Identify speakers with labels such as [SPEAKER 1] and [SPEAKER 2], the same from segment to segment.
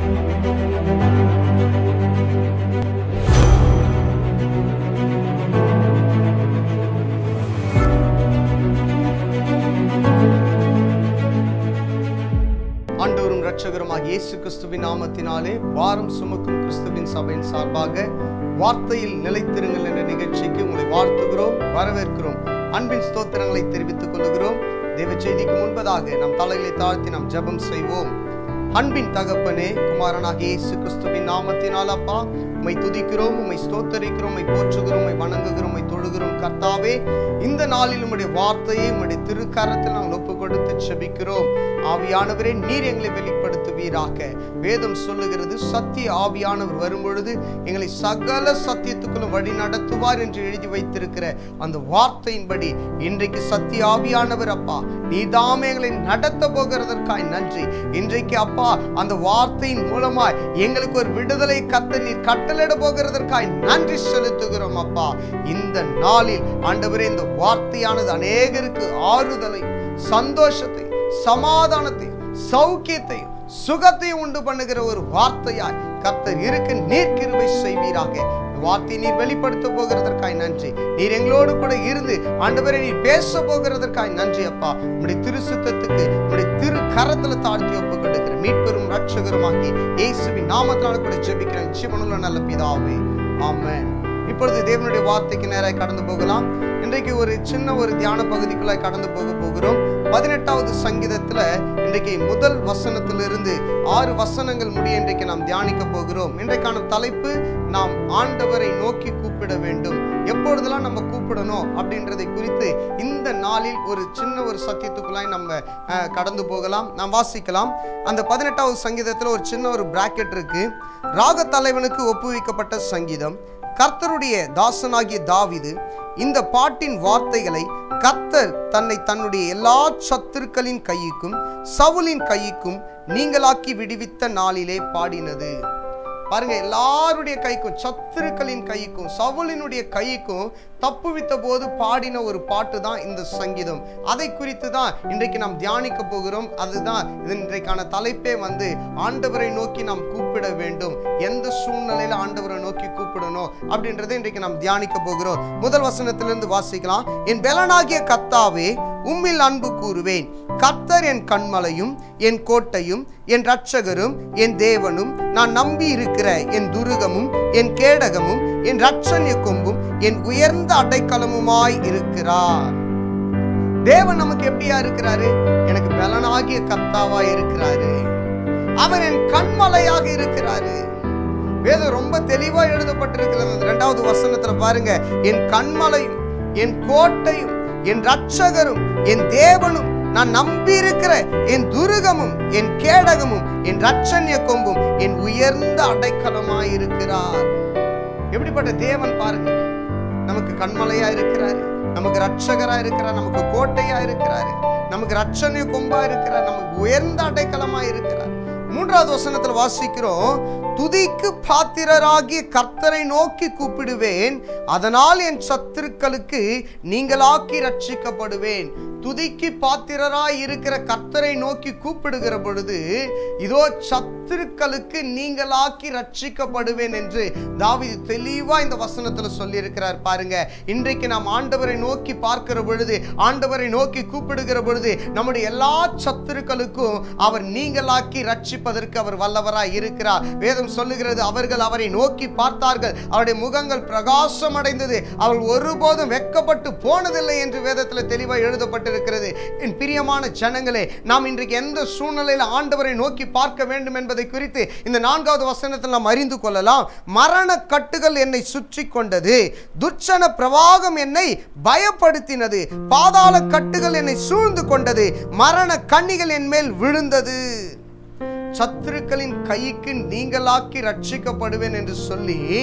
[SPEAKER 1] ஆண்டவரும் இரட்சகருமாக இயேசு கிறிஸ்துவின் நாமத்தினாலே வாரம் சுமக்கும் கிறிஸ்துவின் சபையின் சார்பாக வார்த்தையில் நிலைத்திருங்கள் என்ற நிகழ்ச்சிக்கு உங்களை வாழ்த்துகிறோம் வரவேற்கிறோம் அன்பின் ஸ்தோத்திரங்களை தெரிவித்துக் கொள்கிறோம் தேவ செய்திக்கு முன்பதாக நம் தலைகளை தாழ்த்தி நாம் ஜெபம் செய்வோம் அன்பின் தகப்பனே குமாரனாகிய இயேசு கிறிஸ்துவின் நாமத்தினால் அப்பா உம்மை துதிக்கிறோம் உம்மை ஸ்தோத்தரிக்கிறோம் உம்மை போற்றுகிறோம் உம்மை வணங்குகிறோம் உம்மை தொழுகிறோம் கர்த்தாவே இந்த நாளில் உம்முடைய வார்த்தையை உம்முடைய திருக்கரத்தில் நாங்கள் ஒப்பு கொடுத்து செபிக்கிறோம் ஆவியானவரே நீர் எங்களை வெளிப்படுத்துவீராக வேதம் சொல்லுகிறது சத்திய ஆவியானவர் வரும்பொழுது எங்களை சகல சத்தியத்துக்குள்ளும் வழி நடத்துவார் என்று எழுதி வைத்திருக்கிற அந்த வார்த்தையின்படி இன்றைக்கு சத்திய ஆவியானவர் அப்பா நீதாமே எங்களை நடத்த போகிறதற்காய் நன்றி இன்றைக்கு அப்பா அந்த வார்த்தையின் மூலமாய் எங்களுக்கு ஒரு விடுதலை கத்த நீர் கட்டளிட போகிறதற்காய் நன்றி செலுத்துகிறோம் அப்பா இந்த நாளில் ஆண்டவரே இந்த வார்த்தையானது அநேகருக்கு ஆறுதலை சந்தோஷத்தை சமாதானத்தை சௌக்கியத்தையும் சுகத்தையும் உண்டு பண்ணுகிற ஒரு வார்த்தையாய் கர்த்தர் இருக்க நீர் கிருபை செய்வீராக இந்த வார்த்தையை நீர் வெளிப்படுத்த போகிறதற்காய் நன்றி நீர் எங்களோடு கூட இருந்து ஆண்டவரை நீர் பேச போகிறதற்காய் நன்றி அப்பா உடைய திருசுத்தத்துக்கு உடைய திரு கரத்துல தாழ்த்தி ஒப்பு கொடுக்கிற மீட்பெரும் ரட்சகருமாகி இயேசுவின் நாமத்தினால கூட ஜெபிக்கிறேன் ஜீவனுள்ள நல்ல பிதாவே ஆமென் இப்பொழுது தேவனுடைய வார்த்தைக்கு நேராக கடந்து போகலாம் இன்றைக்கு ஒரு சின்ன ஒரு தியான பகுதிக்குள்ளாய் கடந்து போக போகிறோம் பதினெட்டாவது சங்கீதத்துல இன்றைக்கு முதல் வசனத்திலிருந்து ஆறு வசனங்கள் முடிய இன்றைக்கு நாம் தியானிக்க போகிறோம் இன்றைக்கான தலைப்பு நாம் ஆண்டவரை நோக்கி கூப்பிட வேண்டும் எப்பொழுதெல்லாம் நம்ம கூப்பிடணும் அப்படின்றதை குறித்து இந்த நாளில் ஒரு சின்ன ஒரு சத்தியத்துக்குள்ளாய் நம்ம அஹ், கடந்து போகலாம் நாம் வாசிக்கலாம் அந்த பதினெட்டாவது சங்கீதத்துல ஒரு சின்ன ஒரு பிராக்கெட் இருக்கு ராக தலைவனுக்கு ஒப்புவிக்கப்பட்ட சங்கீதம் கர்த்தருடைய தாசனாகிய தாவிது இந்த பாட்டின் வார்த்தைகளை கர்த்தர் தன்னை தன்னுடைய எல்லா சத்துருக்களின் கைக்கும் சவுலின் கைக்கும் நீங்களாக்கி விடுவித்த நாளிலே பாடினது பாருங்க எல்லாருடைய கைக்கும் சத்துருக்களின் கைக்கும் சவுலினுடைய கைக்கும் தப்புவித்த போது பாடின ஒரு பாட்டு தான் இந்த சங்கீதம் அதை குறித்து தான் இன்றைக்கு நாம் தியானிக்க போகிறோம் அதுதான் இது இன்றைக்கான தலைப்பே வந்து ஆண்டவரை நோக்கி நாம் கூப்பிட வேண்டும் எந்த சூழ்நிலையில ஆண்டவரை நோக்கி கூப்பிடணும் அப்படின்றதை இன்றைக்கு நாம் தியானிக்க போகிறோம் முதல் வசனத்திலிருந்து வாசிக்கலாம் என் பெலனாகிய கத்தாவே உம்மில் அன்பு கூறுவேன் கர்த்தர் என் கண்மலையும் என் கோட்டையும் என் இரட்சகரும் என் தேவனும் நான் நம்பி இருக்கிற என் துருகமும் என் கேடகமும் என் ரட்சண்ய கொம்பும் என் உயர்ந்த அடைக்கலமுமாய் இருக்கிறார் தேவன் நமக்கு எப்படியா இருக்கிறாரு எனக்கு பலனாகிய கர்த்தாவா இருக்கிறாரு அவர் என் கண்மலையாக இருக்கிறாரு வேதம் ரொம்ப தெளிவா எழுதப்பட்டிருக்கிறது அந்த இரண்டாவது வசனத்துல பாருங்க என் கண்மலையும் என் கோட்டையும் என் ரட்சகரும் என் தேவனும் நான் நம்பி இருக்கிற என் துருகமும் என் கேடகமும் என் ரட்சண்ய கொம்பும் என் உயர்ந்த அடைக்கலமாய் இருக்கிறார் எப்படிப்பட்ட தேவன் பாருங்க நமக்கு கண்மலையா இருக்கிறாரு நமக்கு ரட்சகரா இருக்கிறார் நமக்கு கோட்டையா இருக்கிறாரு நமக்கு ரட்சணை கொம்பா இருக்கிறார் நமக்கு உயர்ந்த அடைக்கலமா இருக்கிறார் மூன்றாவது வசனத்துல வாசிக்கிறோம் துதிக்கு பாத்திரராகிய கர்த்தரை நோக்கி கூப்பிடுவேன் அதனால் என் சத்துருக்களுக்கு நீங்களாக்கி ரட்சிக்கப்படுவேன் துதிக்கு பாத்திரராய் இருக்கிற கர்த்தரை நோக்கி கூப்பிடுகிற பொழுது இதோ சத்துருக்களுக்கு நீங்களாக்கி ரட்சிக்கப்படுவேன் என்று தாவீது தெளிவா இந்த வசனத்துல சொல்லி இருக்கிறார் பாருங்க இன்றைக்கு நாம் ஆண்டவரை நோக்கி பார்க்கிற பொழுது ஆண்டவரை நோக்கி கூப்பிடுகிற பொழுது நம்முடைய எல்லா சத்துருக்களுக்கும் அவர் நீங்களாக்கி ரட்சிப்பதற்கு அவர் வல்லவராய் இருக்கிறார் வேதம் சொல்லுகிறது அவர்கள் அவரை நோக்கி பார்த்தார்கள் அவருடைய முகங்கள் பிரகாசம் அடைந்தது அவள் ஒருபோதும் வெட்கப்பட்டு போனதில்லை என்று வேதத்தில் தெளிவாக எழுதப்பட்டிருக்கிறது என் பிரியமான ஜனங்களே நாம் இன்றைக்கு எந்த சூழ்நிலையில் ஆண்டவரை நோக்கி பார்க்க வேண்டும் என்பதை குறித்து இந்த நான்காவது வசனத்தில் நாம் அறிந்து கொள்ளலாம் மரண கட்டுகள் என்னை சுற்றி கொண்டது துர்ச்சன பிரவாகம் என்னை பயப்படுத்தினது பாதாள கட்டுகள் என்னை சூழ்ந்து கொண்டது மரண கண்ணிகள் என் மேல் விழுந்தது சத்துருக்களின் கைக்கு நீங்களாக்கி ரட்சிக்கப்படுவேன் என்று சொல்லி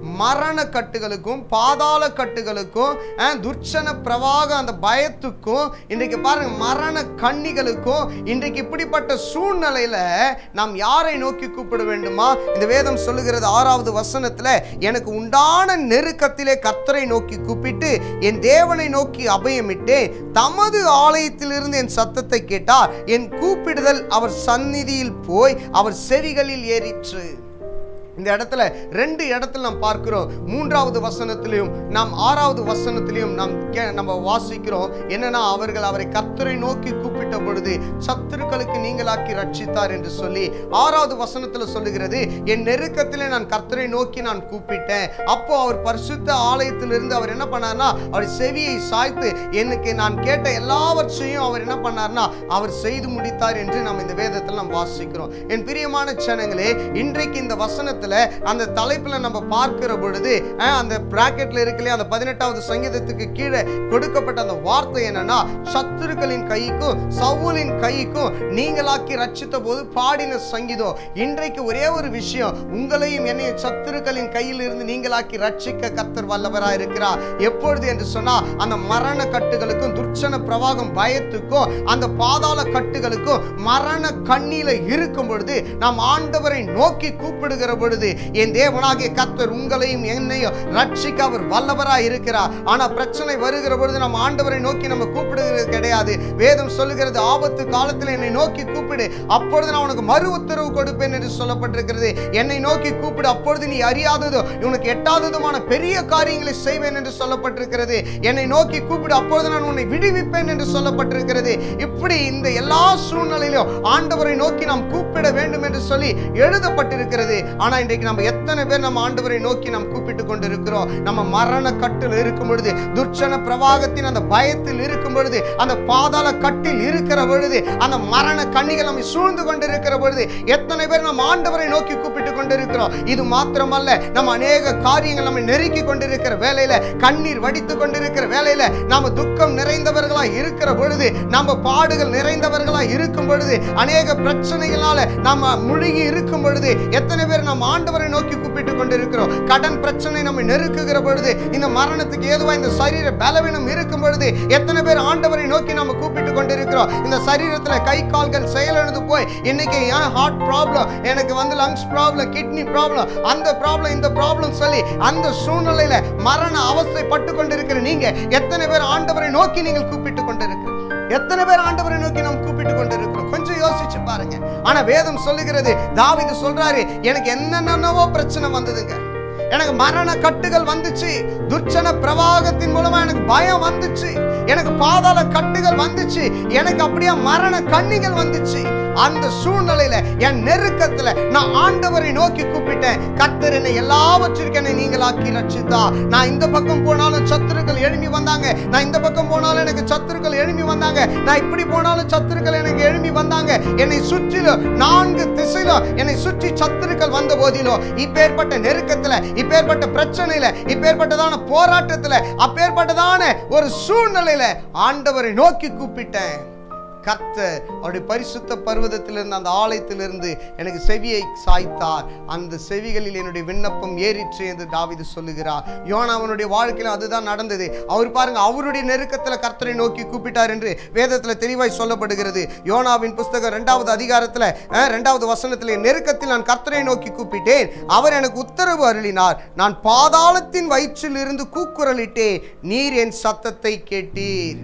[SPEAKER 1] மரண கட்டுகளுக்கும் பாதாள கட்டுகளுக்கும் அஹ், துர்ச்சன பிரவாக அந்த பயத்துக்கும் இன்றைக்கு பாருங்க மரண கண்ணிகளுக்கும் இன்றைக்கு இப்படிப்பட்ட சூழ்நிலையில நாம் யாரை நோக்கி கூப்பிட வேண்டுமா இந்த வேதம் சொல்லுகிறது ஆறாவது வசனத்துல எனக்கு உண்டான நெருக்கத்திலே கர்த்தரை நோக்கி கூப்பிட்டு என் தேவனை நோக்கி அபயமிட்டேன் தமது ஆலயத்திலிருந்து என் சத்தத்தை கேட்டார் என் கூப்பிடுதல் அவர் சந்நிதியில் போய் அவர் செவிகளில் ஏறிற்று இந்த இடத்துல ரெண்டு இடத்துல நாம் பார்க்கிறோம் மூன்றாவது வசனத்திலையும் நாம் ஆறாவது வசனத்திலையும் நாம் கே- நம்ம வாசிக்கிறோம் என்னன்னா அவர்கள் அவரை கர்த்தரை நோக்கி கூப்பிட்ட பொழுது சத்துருக்களுக்கு நீங்களாக்கி ரட்சித்தார் என்று சொல்லி ஆறாவது வசனத்துல சொல்லுகிறது என் நெருக்கத்திலே நான் கர்த்தரை நோக்கி நான் கூப்பிட்டேன் அப்போ அவர் பரிசுத்த ஆலயத்திலிருந்து அவர் என்ன பண்ணார்னா அவர் செவியை சாய்த்து எனக்கு நான் கேட்ட எல்லாவற்றையும் அவர் என்ன பண்ணார்னா அவர் செய்து முடித்தார் என்று நாம் இந்த வேதத்தில் நாம் வாசிக்கிறோம் என் பிரியமான ஜனங்களே இன்றைக்கு இந்த வசனத்துல அந்த தலைப்புல நம்ம பார்க்கிற பொழுது அஹ், அந்த பிராக்கெட்ல இருக்கலையே அந்த பதினெட்டாவது சங்கீதத்துக்கு கீழே கொடுக்கப்பட்ட அந்த வார்த்தை என்னன்னா சத்துருக்களின் கைக்கும் சவுலின் கைக்கும் நீங்களாக்கி ரட்சித்த போது பாடின சங்கீதம் இன்றைக்கு ஒரே ஒரு விஷயம் உங்களையும் என்னையும் சத்துருக்களின் கையில் இருந்து நீங்களாக்கி ரட்சிக்க கர்த்தர் வல்லவராய் இருக்கிறார் எப்பொழுது என்று சொன்னா அந்த மரண கட்டுகளுக்கும் துர்ச்சன பிரவாகம் பயத்துக்கும் அந்த பாதாள கட்டுகளுக்கும் மரண கண்ணில இருக்கும் பொழுது நாம் ஆண்டவரை நோக்கி கூப்பிடுகிற பொழுது என் தேவனாகிய கர்த்தர் உங்களையும் என்னையும் ரட்சிக்க அவர் வல்லவராய் இருக்கிறார் ஆனா பிரச்சனை வருகிற பொழுது நம்ம ஆண்டவரை நோக்கி நம்ம கூப்பிடுகிறது கிடையாது வேதம் சொல்லுகிறது ஆபத்து காலத்தில் என்னை நோக்கி கூப்பிடு அப்பொழுது நான் உனக்கு மறு உத்தரவு கொடுப்பேன் என்று சொல்லப்பட்டிருக்கிறது என்னை நோக்கி கூப்பிடு அப்பொழுது நீ அறியாததோ உனக்கு எட்டாததுமான பெரிய காரியங்களை செய்வேன் என்று சொல்லப்பட்டிருக்கிறது என்னை நோக்கி கூப்பிடு அப்பொழுது நான் உன்னை விடுவிப்பேன் என்று சொல்லப்பட்டிருக்கிறது இப்படி இந்த எல்லா சூழ்நிலையிலும் ஆண்டவரை நோக்கி நாம் கூப்பிட வேண்டும் என்று சொல்லி எழுதப்பட்டிருக்கிறது ஆனா இன்றைக்கு நம்ம எத்தனை பேர் நம்ம ஆண்டவரை நோக்கி நாம் கூப்பிட்டு கொண்டிருக்கிறோம் நம்ம மரண கட்டில் இருக்கும் பொழுது துர்ச்சன பிரவாகத்தின் அந்த பயத்தில் இருக்கும் பொழுது அந்த பாதாள கட்டில் இருக்கிற பொழுது அந்த மரண கண்ணிகள் நம்மை சூழ்ந்து கொண்டிருக்கிற பொழுது எத்தனை பேர் நம்ம ஆண்டவரை நோக்கி கூப்பிட்டு கொண்டிருக்கிறோம் இது மாத்திரமல்ல நம்ம அநேக காரியங்கள் நம்மை நெருக்கி கொண்டிருக்கிற வேலையில கண்ணீர் வடித்து கொண்டிருக்கிற வேலையில நாம துக்கம் நிறைந்தவர்களா இருக்கிற பொழுது நம்ம பாடுகள் நிறைந்தவர்களா இருக்கும் பொழுது அநேக பிரச்சனைகளால நாம முழுகி இருக்கும் பொழுது எத்தனை பேர் நம்ம ஆண்டவரை நோக்கி கூப்பிட்டு கொண்டிருக்கிறோம் கடன் பிரச்சனை நம்ம நெருக்குகிற பொழுது இந்த மரணத்துக்கு ஏதுவா இந்த சரீர பலவீனம் இருக்கும் பொழுது எத்தனை பேர் ஆண்டவரை நோக்கி நம்ம கூப்பிட்டு கொண்டிருக்கிறோம் இந்த சரீரத்துல கை கால்கள் செயலிழந்து போய் இன்னைக்கு ஏன் ஹார்ட் ப்ராப்ளம் எனக்கு வந்து லங்ஸ் ப்ராப்ளம் கிட்னி ப்ராப்ளம் அந்த ப்ராப்ளம் இந்த ப்ராப்ளம் சொல்லி அந்த சூழ்நிலையில மரண அவஸ்தைப்பட்டு கொண்டிருக்கிற நீங்க எத்தனை பேர் ஆண்டவரை நோக்கி நீங்கள் கூப்பிட்டு கொண்டிருக்கிறீங்க எத்தனை பேர் ஆண்டவரை நோக்கி நாம் கூப்பிட்டு கொண்டிருக்கிறோம் கொஞ்சம் யோசிச்சு பாருங்க ஆனா வேதம் சொல்லுகிறது தாவீது சொல்றாரு எனக்கு என்னென்னவோ பிரச்சனை வந்ததுங்க எனக்கு மரண கட்டுகள் வந்துச்சு துர்ச்சன பிரவாகத்தின் மூலமா எனக்கு பயம் வந்துச்சு எனக்கு பாதாள கட்டுகள் வந்துச்சு எனக்கு அப்படியே மரண கண்ணிகள் வந்துச்சு அந்த சூழ்நிலையில என் நெருக்கத்துல நான் ஆண்டவரை நோக்கி கூப்பிட்டேன் கர்த்தர் என்னை எல்லாவற்றிற்கும் என்னை நீங்களாக்கி ரட்சித்தா நான் இந்த பக்கம் போனாலும் சத்துருக்கள் எழும்பி வந்தாங்க நான் இந்த பக்கம் போனாலும் எனக்கு சத்துருக்கள் எழும்பி வந்தாங்க நான் இப்படி போனாலும் சத்துருக்கள் எனக்கு எழும்பி வந்தாங்க என்னை சுற்றிலும் நான்கு திசையிலும் என்னை சுற்றி சத்துருக்கள் வந்த போதிலும் இப்பேற்பட்ட நெருக்கத்துல இப்பேற்பட்ட பிரச்சனையில இப்பேற்பட்டதான போராட்டத்துல அப்பேற்பட்டதான ஒரு சூழ்நிலையில ஆண்டவரை நோக்கி கூப்பிட்டேன் கர்த்தர் அவருடைய பரிசுத்த பர்வதத்திலிருந்து அந்த ஆலயத்திலிருந்து எனக்கு செவியை சாய்த்தார் அந்த செவிகளில் என்னுடைய விண்ணப்பம் ஏறிற்று என்று தாவீது சொல்லுகிறார் யோனாவனுடைய வாழ்க்கையில் அதுதான் நடந்தது அவர் பாருங்க அவருடைய நெருக்கத்தில் கர்த்தரை நோக்கி கூப்பிட்டார் என்று வேதத்தில் தெளிவாய் சொல்லப்படுகிறது யோனாவின் புஸ்தகம் ரெண்டாவது அதிகாரத்தில் அஹ், ரெண்டாவது வசனத்தில் என் நெருக்கத்தில் நான் கர்த்தரை நோக்கி கூப்பிட்டேன் அவர் எனக்கு உத்தரவு அருளினார் நான் பாதாளத்தின் வயிற்றில் இருந்து கூக்குரலிட்டேன் நீர் என் சத்தத்தை கேட்டீர்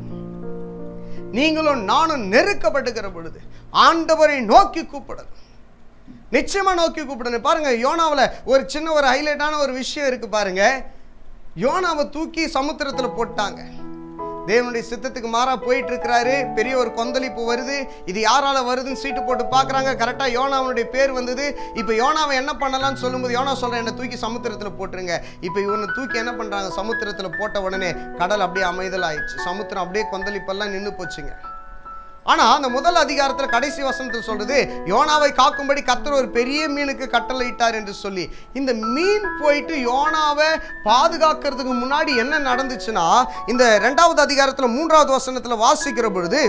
[SPEAKER 1] நீங்களும் நானும் நெருக்கப்படுகிற பொழுது ஆண்டவரை நோக்கி கூப்பிடணும் நிச்சயமா நோக்கி கூப்பிடணும் பாருங்க யோனாவில் ஒரு சின்ன ஒரு ஹைலைட்டான ஒரு விஷயம் இருக்கு பாருங்க யோனாவை தூக்கி சமுத்திரத்துல போட்டாங்க தேவனுடைய சித்தத்துக்கு மாறா போயிட்டு இருக்கிறாரு பெரிய ஒரு கொந்தளிப்பு வருது இது யாரால வருதுன்னு சீட்டு போட்டு பார்க்கறாங்க கரெக்டா யோனாவனுடைய பேர் வந்தது இப்போ யோனாவை என்ன பண்ணலாம்னு சொல்லும்போது யோனா சொல்றேன் என்ன தூக்கி சமுத்திரத்துல போட்டுருங்க இப்போ இவனை தூக்கி என்ன பண்றாங்க சமுத்திரத்துல போட்ட உடனே கடல் அப்படியே அமைதல் ஆயிடுச்சு சமுத்திரம் அப்படியே கொந்தளிப்பெல்லாம் நின்று போச்சுங்க ஆனா அந்த முதல் அதிகாரத்துல கடைசி வசனத்தில் சொல்றது யோனாவை காக்கும்படி கர்த்தர் ஒரு பெரிய மீனுக்கு கட்டளையிட்டார் என்று சொல்லி இந்த மீன் போயிட்டு யோனாவை பாதுகாக்கிறதுக்கு முன்னாடி என்ன நடந்துச்சுன்னா இந்த ரெண்டாவது அதிகாரத்துல மூன்றாவது வசனத்துல வாசிக்கிற பொழுது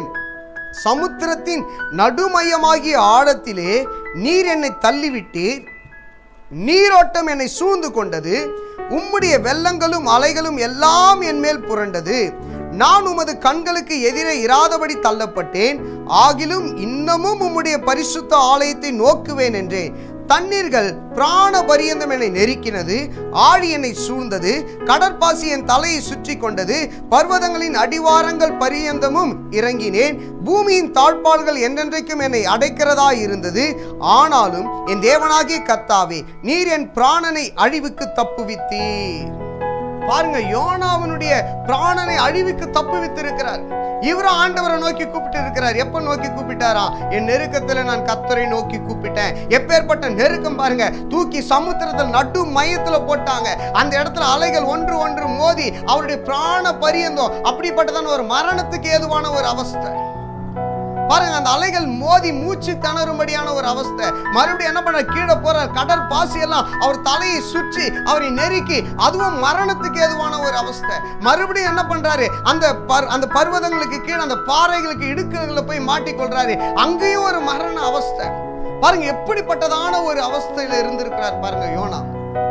[SPEAKER 1] சமுத்திரத்தின் நடுமையமாகிய ஆழத்திலே நீர் என்னை தள்ளிவிட்டீர் நீரோட்டம் என்னை சூழ்ந்து கொண்டது உம்முடைய வெள்ளங்களும் அலைகளும் எல்லாம் என் மேல் புரண்டது நான் உமது கண்களுக்கு எதிரே இராதபடி தள்ளப்பட்டேன் ஆகிலும் இன்னமும் உம்முடைய பரிசுத்த ஆலயத்தை நோக்குவேன் என்றேன் தண்ணீர்கள் பிராண பரியந்தம் என்னை நெருக்கினது ஆழி என்னை சூழ்ந்தது கடற்பாசி என் தலையை சுற்றி கொண்டது பர்வதங்களின் அடிவாரங்கள் பரியந்தமும் இறங்கினேன் பூமியின் தாழ்பால்கள் என்றென்றைக்கும் என்னை அடைக்கிறதா இருந்தது ஆனாலும் என் தேவனாகிய கர்த்தாவே நீர் என் பிராணனை அழிவுக்கு தப்புவித்தீர் பாருங்க யோனாவனுடைய பிராணனை அழிவுக்கு தப்பு வித்திருக்கிறார் இவரும் ஆண்டவரை நோக்கி கூப்பிட்டு இருக்கிறார் எப்ப நோக்கி கூப்பிட்டாரா என் நெருக்கத்துல நான் கத்தரை நோக்கி கூப்பிட்டேன் எப்பேற்பட்ட நெருக்கம் பாருங்க தூக்கி சமுத்திரத்தில் நடு மையத்துல போட்டாங்க அந்த இடத்துல அலைகள் ஒன்று ஒன்று மோதி அவருடைய பிராண பரியந்தம் அப்படிப்பட்டதான ஒரு மரணத்துக்கு ஏதுவான ஒரு அவஸ்தை பாருங்க அந்த அலைகள் மோதி மூச்சு திணறும்படியான ஒரு அவஸ்தை மறுபடியும் என்ன பண்ண கீழே போற கடல் பாசி எல்லாம் அவர் தலையை சுற்றி அவரை நெருக்கி அதுவும் மரணத்துக்கு ஏதுவான ஒரு அவஸ்தை மறுபடியும் என்ன பண்றாரு அந்த பர் அந்த பர்வதங்களுக்கு கீழே அந்த பாறைகளுக்கு இடுக்குகளை போய் மாட்டிக்கொள்றாரு அங்கேயும் ஒரு மரண அவஸ்தை பாருங்க எப்படிப்பட்டதான ஒரு அவஸ்தையில இருந்திருக்கிறார் பாருங்க யோனா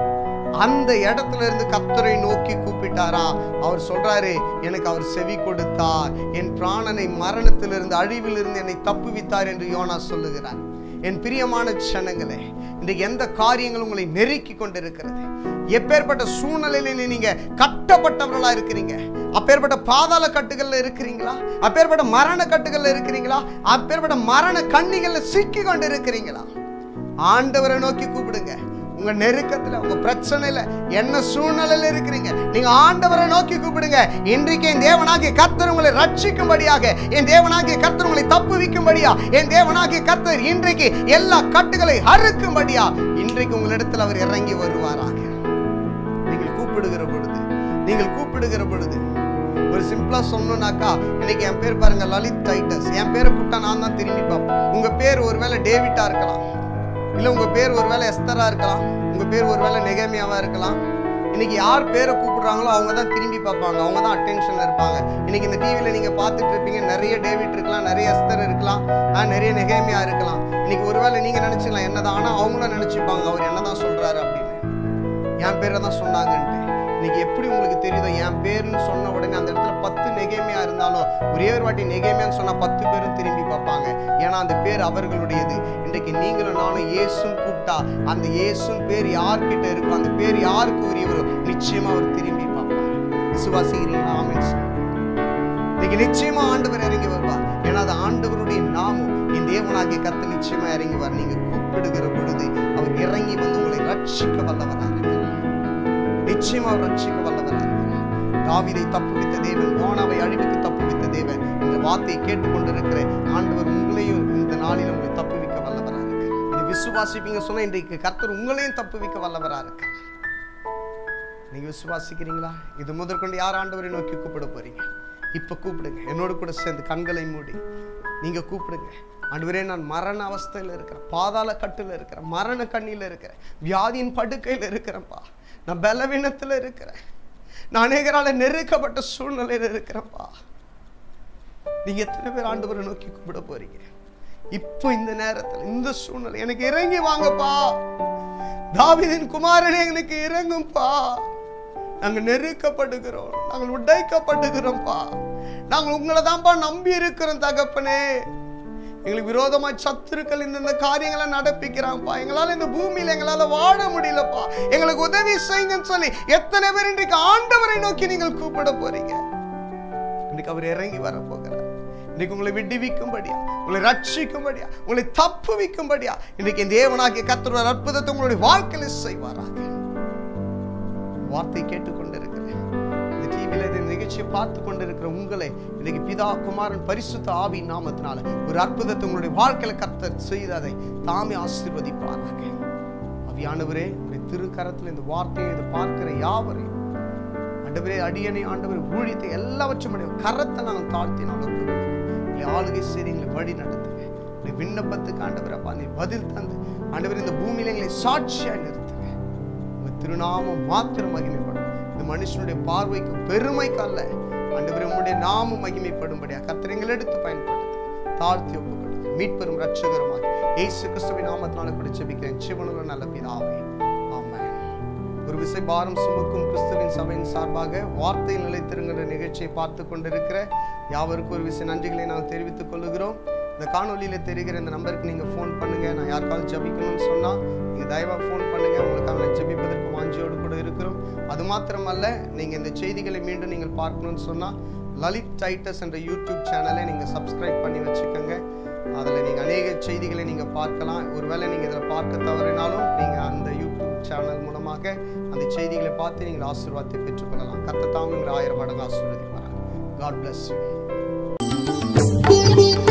[SPEAKER 1] அந்த இடத்துல இருந்து கத்தரை நோக்கி கூப்பிட்டாரா அவர் சொல்றாரு எனக்கு அவர் செவி கொடுத்தார் என் பிராணனை மரணத்திலிருந்து அழிவிலிருந்து என்னை தப்புவித்தார் என்று யோனா சொல்லுகிறார் என் பிரியமான சனங்களே இன்றைக்கு எந்த காரியங்கள் உங்களை நெருக்கி கொண்டிருக்கிறது எப்பேற்பட்ட சூழ்நிலையில நீங்க கட்டப்பட்டவர்களா இருக்கிறீங்க அப்பேற்பட்ட பாதாள கட்டுகள்ல இருக்கிறீங்களா அப்பேற்பட்ட மரண கட்டுகள்ல இருக்கிறீங்களா அப்பேற்பட்ட மரண கண்ணிகள்ல சிக்கி கொண்டு இருக்கிறீங்களா ஆண்டவரை நோக்கி கூப்பிடுங்க உங்க நெருக்கத்துல உங்க பிரச்சனையில என்ன சூழ்நிலையில இருக்கிறீங்க நீங்க ஆண்டவரை நோக்கி கூப்பிடுங்க இன்றைக்கு என் தேவனாகிய கர்த்தர் உங்களை ரட்சிக்கும்படியாக என் தேவனாகிய கர்த்தர் உங்களை தப்புவிக்கும்படியா என் தேவனாகிய கர்த்தர் இன்றைக்கு எல்லா கட்டுகளை அறுக்கும்படியா இன்றைக்கு உங்களிடத்தில் அவர் இறங்கி வருவாராக நீங்கள் கூப்பிடுகிற பொழுது நீங்கள் கூப்பிடுகிற பொழுது ஒரு சிம்பிளா சொன்னோம்னாக்கா இன்னைக்கு என் பேர் பாருங்க லலித் டைட்டஸ் என் பேரை கூப்பிட்டா நான் தான் திரும்பி பார்ப்பேன் உங்க பேர் ஒருவேளை டேவிட்டா இருக்கலாம் இல்ல உங்க பேர் ஒருவேளை எஸ்தரா இருக்கலாம் உங்க பேர் ஒருவேளை நெகேமியாவா இருக்கலாம் இன்னைக்கு யார் பேரை கூப்பிடுறாங்களோ அவங்க தான் திரும்பி பார்ப்பாங்க அவங்க தான் அட்டென்ஷன்ல இருப்பாங்க இன்னைக்கு இந்த டிவியில நீங்க பார்த்துட்டு இருப்பீங்க நிறைய டேவிட் இருக்கலாம் நிறைய எஸ்தர் இருக்கலாம் ஆஹ், நிறைய நெகேமியா இருக்கலாம் இன்னைக்கு ஒருவேளை நீங்க நினைச்சுக்கலாம் என்னதான் ஆனா அவங்களும் நினைச்சுப்பாங்க அவர் என்னதான் சொல்றாரு அப்படின்னு என் பேரை தான் சொன்னாங்கன்ட்டு இன்னைக்கு எப்படி உங்களுக்கு தெரியுதோ என் பேருன்னு சொன்ன உடனே அந்த இடத்துல பத்து நெகேமியா இருந்தாலும் ஒரே ஒரு வாட்டி நெகேமியான்னு சொன்னா பத்து பேரும் திரும்பி பார்ப்பாங்க ஏன்னா அந்த பேர் அவர்களுடையது இன்றைக்கு நீங்களும் நானும் இயேசுன்னு கூப்பிட்டா அந்த இயேசுன்னு பேர் யார்கிட்ட இருக்கோ அந்த பேர் யாருக்கு உரியவரோ நிச்சயமா அவர் திரும்பி பார்ப்பார் விசுவாசிக்கிறீங்களா ஆமென் சொல்லுங்க. இன்னைக்கு நிச்சயமா ஆண்டவர் இறங்கி வருவார் ஏன்னா அது ஆண்டவருடைய நாமம் என் தேவனாகிய கத்து நிச்சயமா இறங்கி வர நீங்க கூப்பிடுகிற பொழுது அவர் இறங்கி வந்து உங்களை ரட்சிக்க வல்லவராக இருக்கிறார் நிச்சயமா அவர் ரட்சிக்க வல்லவராக இருக்கிறார் தாவீதை தப்புவித்த தேவன் யோனாவை அழிவுக்கு தப்புவித்த தேவன் இந்த வார்த்தையை கேட்டுக்கொண்டிருக்கிற ஆண்டவர் உங்களையும் இந்த நாளில் உங்களை தப்புவிக்க வல்லவராக இருக்கிறார் இது விசுவாசிப்பீங்க சொன்னா இன்றைக்கு கர்த்தர் உங்களையும் தப்புவிக்க வல்லவராக இருக்கிறார் நீங்க விசுவாசிக்கிறீங்களா இது முதற்கொண்டு யார் ஆண்டவரை நோக்கி கூப்பிட போறீங்க இப்ப கூப்பிடுங்க என்னோட கூட சேர்ந்து கண்களை மூடி நீங்க கூப்பிடுங்க ஆண்டவரே நான் மரண அவஸ்தையில் இருக்கிறேன் பாதாள கட்டுல இருக்கிறேன் மரண கண்ணில இருக்கிறேன் வியாதியின் படுக்கையில் இருக்கிறேன்ப்பா நான் பலவீனத்துல இருக்கிறேன் நான் அநேகரால நெருக்கப்பட்ட சூழ்நிலையில இருக்கிறேன்ப்பா நீங்க எத்தனை பேர் ஆண்டவரை நோக்கி கூப்பிட போறீங்க இப்போ இந்த நேரத்துல இந்த சூழ்நிலை எனக்கு இறங்கி வாங்கப்பா தாவீதின் குமாரனே எனக்கு இறங்கும்பா நாங்கள் நெருக்கப்படுகிறோம் நாங்கள் உடைக்கப்படுகிறோம்ப்பா நாங்கள் உங்களை தான்ப்பா நம்பி இருக்கிறோம் தகப்பனே எங்களுக்கு விரோதமா சத்துருக்கள் இந்த இந்த காரியங்களை நடப்பிக்கிறாங்கப்பா எங்களால இந்த பூமியில எங்களால வாழ முடியலப்பா எங்களுக்கு உதவி செய்யுங்கன்னு சொல்லி எத்தனை பேர் இன்றைக்கு ஆண்டவரை நோக்கி நீங்கள் கூப்பிட போறீங்க இன்னைக்கு அவர் இறங்கி வர போகிறார் இன்னைக்கு உங்களை விடுவிக்கும்படியா உங்களை ரட்சிக்கும்படியா உங்களை தப்பு வைக்கும்படியா இன்னைக்கு இந்த தேவனாகிய கர்த்தர் ஒரு அற்புதத்தை உங்களுடைய வாழ்க்கையில செய்வாராக வார்த்தை கேட்டுக்கொண்டிருக்கிறேன் இந்த டிவியில இந்த நிகழ்ச்சியை பார்த்து கொண்டிருக்கிற உங்களை இன்னைக்கு பிதா குமாரன் பரிசுத்த ஆவி நாமத்தினால ஒரு அற்புதத்தை உங்களுடைய வாழ்க்கையில கர்த்தர் செய்ததை தாமே ஆசீர்வதிப்பாராக அவியானவரே உடைய திருக்கரத்துல இந்த வார்த்தையை இதை பார்க்கிற யாவரையும் ஆண்டவரே அடியனை ஆண்டவர் ஊழியத்தை எல்லாவற்றும் உடைய கரத்தை நாங்கள் தாழ்த்தி நாங்கள் ஒப்புக்கொள்கிறோம். இல்லை ஆளுகை செய்து எங்களை வழி நடத்துங்க உடைய விண்ணப்பத்துக்கு ஆண்டவர் அப்பா நீ பதில் தந்து ஆண்டவர் இந்த பூமியில எங்களை சாட்சியாய் நிறுத்துங்க உங்க திருநாமம் மாத்திரம் மகிமைப்படும் இந்த மனுஷனுடைய பார்வைக்கு பெருமைக்கு அல்ல ஆண்டவர் உங்களுடைய நாமம் மகிமைப்படும்படியா கர்த்தர் எங்களை எடுத்து பயன்படுத்து தாழ்த்தி ஒப்புக்கொள்ளுங்க மீட்பெரும் ரட்சகருமாய் இயேசு கிறிஸ்துவின் நாமத்தினால கூட ஜெபிக்கிறேன் சிவனுள்ள நல்ல பிதாவே ஒரு விசை பாரம் சுமக்கும் கிறிஸ்துவின் சபையின் சார்பாக வார்த்தையில் நிலைத்திருங்கிற நிகழ்ச்சியை பார்த்து கொண்டிருக்கிற யாவருக்கும் ஒரு விசை நன்றிகளை நாங்கள் தெரிவித்துக் கொள்ளுகிறோம் இந்த காணொலியில் தெரிகிற இந்த நம்பருக்கு நீங்கள் ஃபோன் பண்ணுங்க நான் யாருக்காவது ஜபிக்கணும்னு சொன்னால் நீங்கள் தயவாக ஃபோன் பண்ணுங்க உங்களுக்காக நான் ஜெபிப்பதற்கு வாஞ்சியோடு கூட இருக்கிறோம் அது மாத்திரமல்ல நீங்கள் இந்த செய்திகளை மீண்டும் நீங்கள் பார்க்கணும்னு சொன்னால் லலித் டைட்டஸ் என்ற யூடியூப் சேனலை நீங்கள் சப்ஸ்கிரைப் பண்ணி வச்சுக்கோங்க அதில் நீங்கள் அநேக செய்திகளை நீங்கள் பார்க்கலாம் ஒருவேளை நீங்கள் இதில் பார்க்க தவறினாலும் நீங்கள் அந்த யூடியூப் சேனல் மூலமாக அந்த செய்திகளை பார்த்து நீங்கள் ஆசீர்வாதத்தை பெற்றுக்கொள்ளலாம் கத்த தாங்க உங்களை ஆயிரம் மடங்கு ஆசீர்வதிப்பாங்க காட் பிளஸ் யூ